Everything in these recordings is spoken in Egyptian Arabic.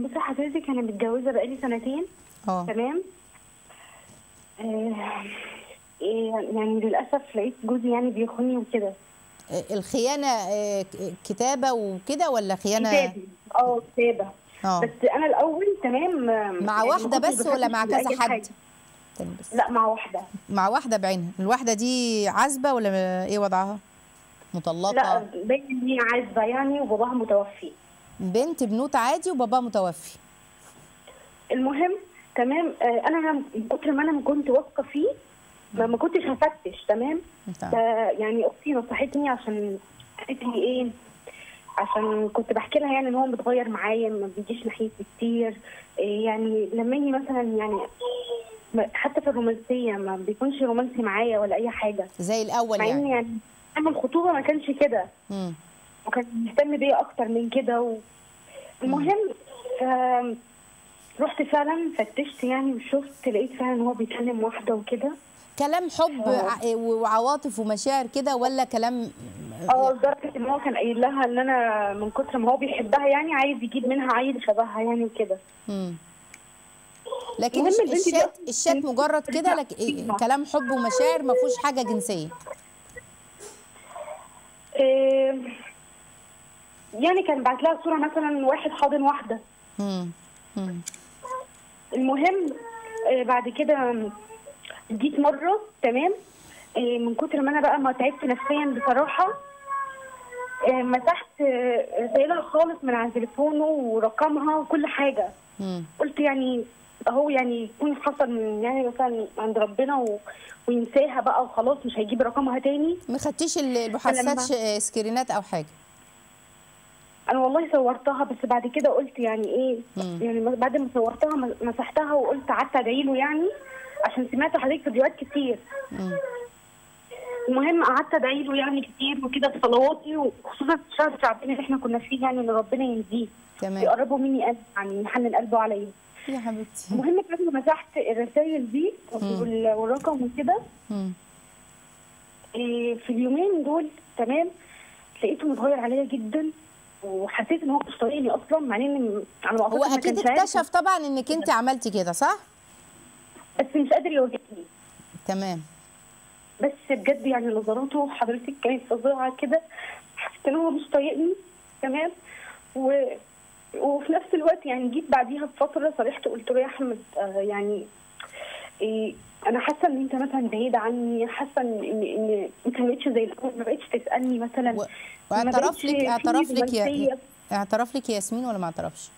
بصي حضرتك انا متجوزه بقالي سنتين اه تمام آه إيه، يعني للاسف لقيت جوزي يعني بيخوني وكده الخيانه آه، ك- كتابه وكده ولا خيانه كتابي اه كتابه اه بس انا الاول تمام آه، مع يعني واحده ما كنتش بس ولا بفتش مع لأي كذا حد حاجة. تاني بس لا مع واحده مع واحده بعينها الواحده دي عازبه ولا ايه وضعها لا مطلقه باين ان هي عازبه يعني وباباها متوفي بنت بنوت عادي وباباها متوفي المهم تمام آه، انا من كتر ما انا ما كنت واثقه فيه ما, ما كنتش هفتش تمام تمام. ف- يعني اختي نصحتني عشان قالت لي ايه عشان كنت بحكي لها يعني ان هو متغير معايا ما بيجيش ناحيتي كتير إيه يعني لما يجي مثلا يعني ما- حتى في الرومانسيه ما بيكونش رومانسي معايا ولا اي حاجه زي الاول مع ان يعني يعني اما الخطوبه ما كانش كده مم. وكان مهتم بيا اكتر من كده و... المهم ف... رحت فعلا فتشت يعني وشفت لقيت فعلا ان هو بيكلم واحده وكده كلام حب آه. ع- وعواطف ومشاعر كده ولا كلام اه لدرجه ان هو كان قايل لها ان انا من كتر ما هو بيحبها يعني عايز يجيب منها عيل شبهها يعني وكده مم. لكن المهم الش- البنت دي الشات أصلاً الشات مجرد كده لك إيه، كلام حب ومشاعر ما فيهوش حاجه جنسيه إيه يعني كان بعت لها صوره مثلا واحد حاضن واحده مم. مم. المهم آه، بعد كده جيت مره تمام آه، من كتر ما انا بقى ما تعبت نفسيا بصراحه آه، مسحت آه، رسايلها خالص من على تليفونه ورقمها وكل حاجه مم. قلت يعني اهو يعني يكون حصل من يعني مثلا عند ربنا و... وينساها بقى وخلاص مش هيجيب رقمها تاني ما خدتيش ال- المحادثات فلما- ش- سكرينات او حاجه انا والله صورتها بس بعد كده قلت يعني ايه مم. يعني بعد ما صورتها م- مسحتها وقلت قعدت ادعي له يعني عشان سمعت حضرتك فيديوهات كتير مم. المهم قعدت ادعي له يعني كتير وكده بصلواتي وخصوصا في الشهر الشعباني اللي احنا كنا فيه يعني ان ربنا يهديه تمام يقربوا مني قلب يعني يحنن قلبه عليا يا حبيبتي المهم بعد ما مسحت الرسائل دي وال- والرقم وكده مم. إيه، في اليومين دول تمام لقيته متغير عليا جدا وحسيت ان هو مش طايقني اصلا مع ان على ما هو أعتقد ما اكيد كانش عارف، اكتشف طبعا انك انت عملتي كده صح بس مش قادر يواجهني تمام بس بجد يعني نظراته حضرتك كانت فظيعه كده حسيت ان هو مش طايقني تمام و... وفي نفس الوقت يعني جيت بعديها بفتره صرحت قلت له يا احمد آه يعني إيه انا حاسه ان انت مثلا بعيد عني حاسه ان ان, إن انت ما بقتش زي الاول ما بقتش تسالني مثلا و... ما واعترف بقتش لك في اعترف لك يا رومانسية. اعترف لك يا ياسمين ولا ما اعترفش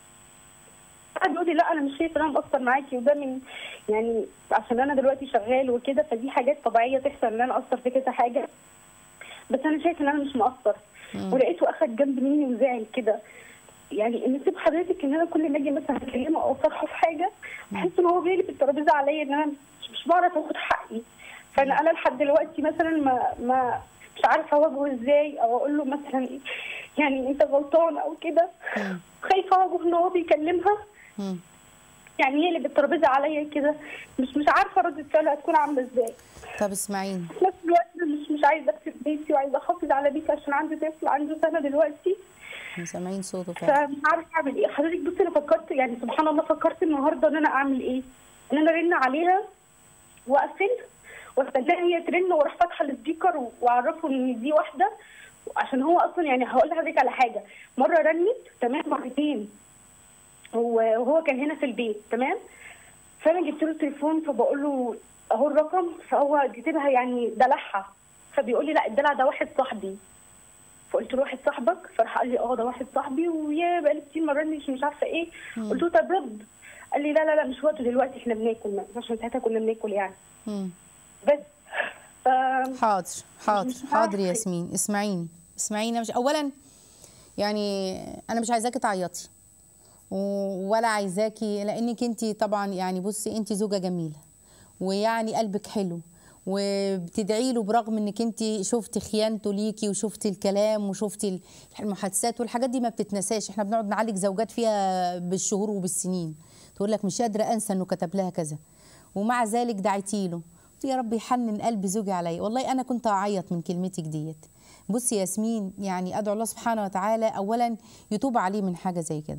قعد يقول لي لا انا مش شايف ان انا مقصر معاكي وده من يعني عشان انا دلوقتي شغال وكده فدي حاجات طبيعيه تحصل ان انا اقصر في كذا حاجه بس انا شايف ان انا مش مقصر مم. ولقيته اخد جنب مني وزعل كده يعني ان سيب حضرتك ان انا كل ما اجي مثلا اكلمه او اصرحه في حاجه بحس ان هو بيقلب الترابيزه عليا ان انا مش, مش بعرف اخد حقي فانا انا لحد دلوقتي مثلا ما ما مش عارفه اواجهه ازاي او اقول له مثلا يعني انت غلطان او كده مم. خايفه اواجهه ان هو بيكلمها مم. يعني يقلب الترابيزه عليا كده مش مش عارفه ردة فعلها هتكون عامله ازاي طب اسمعيني في نفس الوقت مش مش عايزه اسيب بيتي وعايزه احافظ على بيتي عشان عندي طفل عنده سنه دلوقتي سامعين صوته فعلا فمش عارفه اعمل ايه حضرتك بصي انا فكرت يعني سبحان الله فكرت النهارده ان انا اعمل ايه ان انا ارن عليها واقفل واستناها هي ترن واروح فاتحه السبيكر واعرفه ان دي واحده عشان هو اصلا يعني هقول لحضرتك على حاجه مره رنت تمام مرتين هو وهو كان هنا في البيت تمام فانا جبت له التليفون فبقول له اهو الرقم فهو اديت لها يعني دلعها فبيقول لي لا الدلع ده واحد صاحبي فقلت له واحد صاحبك فراح قال لي اه ده واحد صاحبي ويا بقالي كتير ما رنش مش عارفه ايه قلت له طب رد قال لي لا لا لا مش وقته دلوقتي احنا بناكل عشان ساعتها كنا بناكل يعني مم. بس ف حاضر حاضر مش حاضر عارفة. ياسمين اسمعيني اسمعيني مش اولا يعني انا مش عايزاكي تعيطي و- ولا عايزاكي لانك انت طبعا يعني بصي انت زوجه جميله ويعني قلبك حلو وبتدعي له برغم انك انت شفتي خيانته ليكي وشفتي الكلام وشفتي المحادثات والحاجات دي ما بتتنساش احنا بنقعد نعالج زوجات فيها بالشهور وبالسنين تقول لك مش قادره انسى انه كتب لها كذا ومع ذلك دعيتي له قلت يا رب يحنن قلب زوجي عليا والله انا كنت اعيط من كلمتك ديت بصي ياسمين يعني ادعو الله سبحانه وتعالى اولا يتوب عليه من حاجه زي كده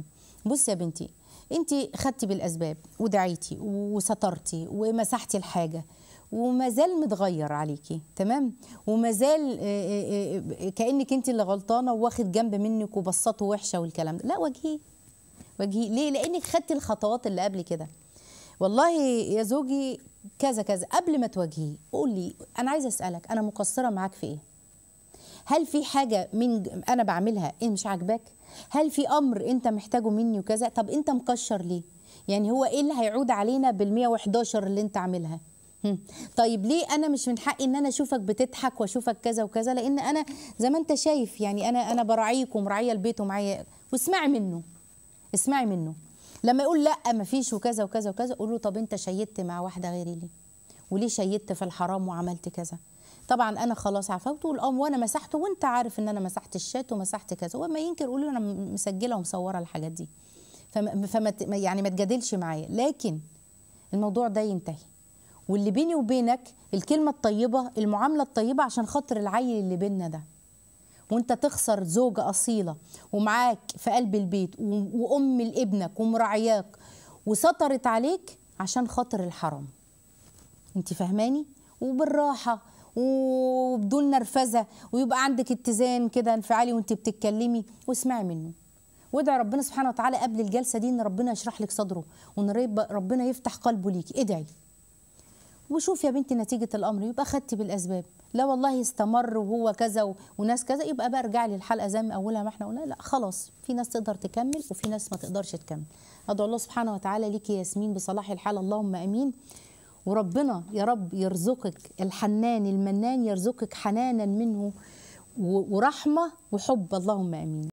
بصي يا بنتي انت خدتي بالاسباب ودعيتي وسترتي ومسحتي الحاجه وما زال متغير عليكي تمام وما زال آه، آه، آه، كانك انت اللي غلطانه وواخد جنب منك وبسطه وحشه والكلام ده لا واجهيه واجهيه ليه لانك خدتي الخطوات اللي قبل كده والله يا زوجي كذا كذا قبل ما تواجهيه قولي انا عايزه اسالك انا مقصره معاك في ايه هل في حاجه من انا بعملها إيه مش عاجباك هل في امر انت محتاجه مني وكذا طب انت مكشر ليه يعني هو ايه اللي هيعود علينا بال 111 اللي انت عاملها هم. طيب ليه انا مش من حقي ان انا اشوفك بتضحك واشوفك كذا وكذا لان انا زي ما انت شايف يعني انا انا براعيك ومراعيه البيت ومعايا واسمعي منه اسمعي منه لما يقول لا مفيش وكذا وكذا وكذا قول له طب انت شيدت مع واحده غيري ليه وليه شيدت في الحرام وعملت كذا طبعا انا خلاص عفوت والام وانا مسحته وانت عارف ان انا مسحت الشات ومسحت كذا وما ينكر قول له انا مسجله ومصوره الحاجات دي فما فما ت- يعني ما تجادلش معايا لكن الموضوع ده ينتهي واللي بيني وبينك الكلمه الطيبه المعامله الطيبه عشان خاطر العيل اللي بيننا ده وانت تخسر زوجة أصيلة ومعاك في قلب البيت و- وأم لابنك ومراعياك وسطرت عليك عشان خاطر الحرام انت فاهماني وبالراحة وبدون نرفزة ويبقى عندك اتزان كده انفعالي وانت بتتكلمي واسمعي منه وادعي ربنا سبحانه وتعالى قبل الجلسة دي ان ربنا يشرح لك صدره وان رب- ربنا يفتح قلبه ليك ادعي وشوف يا بنتي نتيجة الأمر يبقى خدتي بالأسباب لا والله استمر وهو كذا و... وناس كذا يبقى بقى ارجعي للحلقة زي ما أولها ما احنا قلنا لا خلاص في ناس تقدر تكمل وفي ناس ما تقدرش تكمل أدعو الله سبحانه وتعالى ليكي يا ياسمين بصلاح الحال اللهم أمين وربنا يا رب يرزقك الحنان المنان يرزقك حنانا منه و- ورحمة وحب اللهم أمين